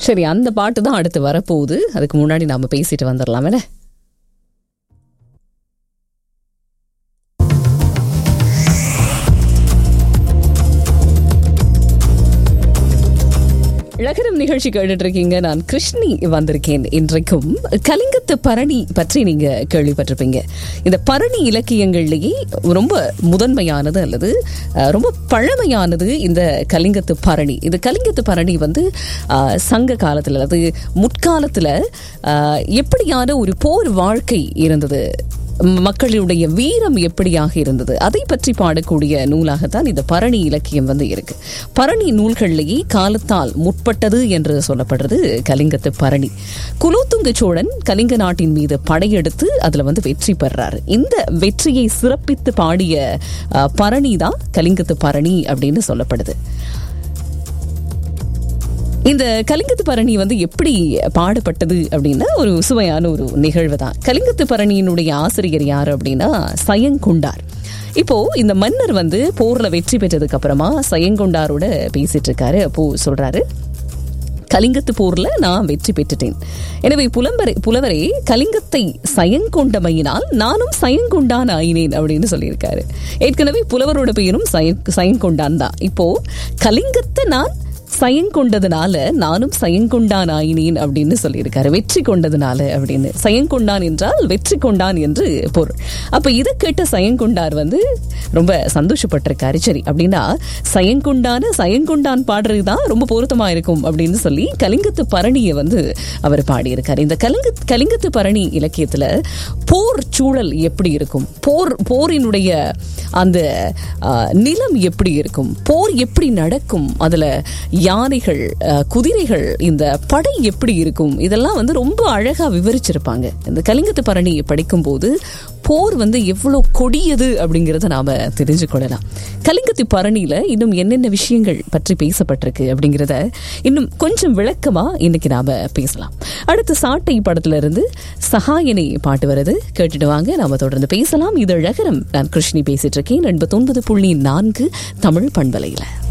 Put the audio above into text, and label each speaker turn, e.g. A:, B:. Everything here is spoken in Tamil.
A: சரி அந்த பாட்டு தான் அடுத்து வரப்போகுது அதுக்கு முன்னாடி நாம பேசிட்டு வந்துடலாம் என்ன இழகரம் நிகழ்ச்சி கேட்டுட்டு இருக்கீங்க நான் கிருஷ்ணி வந்திருக்கேன் இன்றைக்கும் கலிங்கத்து பரணி பற்றி நீங்க கேள்விப்பட்டிருப்பீங்க இந்த பரணி இலக்கியங்கள்லேயே ரொம்ப முதன்மையானது அல்லது அஹ், ரொம்ப பழமையானது இந்த கலிங்கத்து பரணி இந்த கலிங்கத்து பரணி வந்து அஹ், சங்க காலத்தில் அல்லது முற்காலத்தில் அஹ், எப்படியான ஒரு போர் வாழ்க்கை இருந்தது மக்களுடைய வீரம் எப்படியாக இருந்தது அதை பற்றி பாடக்கூடிய நூலாகத்தான் இந்த பரணி இலக்கியம் வந்து இருக்கு பரணி நூல்களிலேயே காலத்தால் முற்பட்டது என்று சொல்லப்படுறது கலிங்கத்து பரணி குலோத்துங்க சோழன் கலிங்க நாட்டின் மீது படையெடுத்து அதுல வந்து வெற்றி பெறாரு இந்த வெற்றியை சிறப்பித்து பாடிய அஹ், பரணி தான் கலிங்கத்து பரணி அப்படின்னு சொல்லப்படுது இந்த கலிங்கத்து பரணி வந்து எப்படி பாடப்பட்டது அப்படின்னா ஒரு சுவையான ஒரு நிகழ்வு தான் கலிங்கத்து பரணியினுடைய ஆசிரியர் யார் அப்படின்னா சயங்கொண்டார் இப்போ இந்த மன்னர் வந்து போர்ல வெற்றி பெற்றதுக்கு அப்புறமா சயங்கொண்டாரோட பேசிட்டு இருக்காரு அப்போ சொல்றாரு கலிங்கத்து போர்ல நான் வெற்றி பெற்றுட்டேன் எனவே புலம்பரை புலவரே கலிங்கத்தை சயங்கொண்டமையினால் நானும் சயங்கொண்டான் ஆயினேன் அப்படின்னு சொல்லியிருக்காரு ஏற்கனவே புலவரோட பெயரும் சயங் சயங்கொண்டான் தான் இப்போ கலிங்கத்தை நான் சயங்கொண்டதுனால நானும் சயங்கொண்டான் ஆயினேன் அப்படின்னு சொல்லியிருக்காரு வெற்றி கொண்டதுனால அப்படின்னு சயங்கொண்டான் என்றால் வெற்றி கொண்டான் என்று பொருள் அப்ப இதை கேட்ட சயங்கொண்டார் வந்து ரொம்ப சந்தோஷப்பட்டிருக்காரு சரி அப்படின்னா சயங்கொண்டான சயங்கொண்டான் பாடுறது தான் ரொம்ப பொருத்தமா இருக்கும் அப்படின்னு சொல்லி கலிங்கத்து பரணியை வந்து அவர் பாடியிருக்காரு இந்த கலிங்க கலிங்கத்து பரணி இலக்கியத்துல போர் சூழல் எப்படி இருக்கும் போர் போரினுடைய அந்த ஆ, நிலம் எப்படி இருக்கும் போர் எப்படி நடக்கும் அதுல யானைகள் ஆ, குதிரைகள் இந்த படை எப்படி இருக்கும் இதெல்லாம் வந்து ரொம்ப அழகா விவரிச்சிருப்பாங்க இந்த கலிங்கத்து பரணி படிக்கும்போது போர் வந்து எவ்வளவு கொடியது அப்படிங்கறத நாம தெரிஞ்சு கொள்ளலாம் கலிங்கத்து பரணியில இன்னும் என்னென்ன விஷயங்கள் பற்றி பேசப்பட்டிருக்கு அப்படிங்கறத இன்னும் கொஞ்சம் விளக்கமா இன்னைக்கு நாம பேசலாம் அடுத்து சாட்டை படத்துல இருந்து சகாயனை பாட்டு வருது கேட்டுட்டு வாங்க நாம தொடர்ந்து பேசலாம் இது அழகரம் நான் கிருஷ்ணி பேசிட்டு இருக்கேன் எண்பத்தொன்பது புள்ளி நான்கு தமிழ் பண்பலையில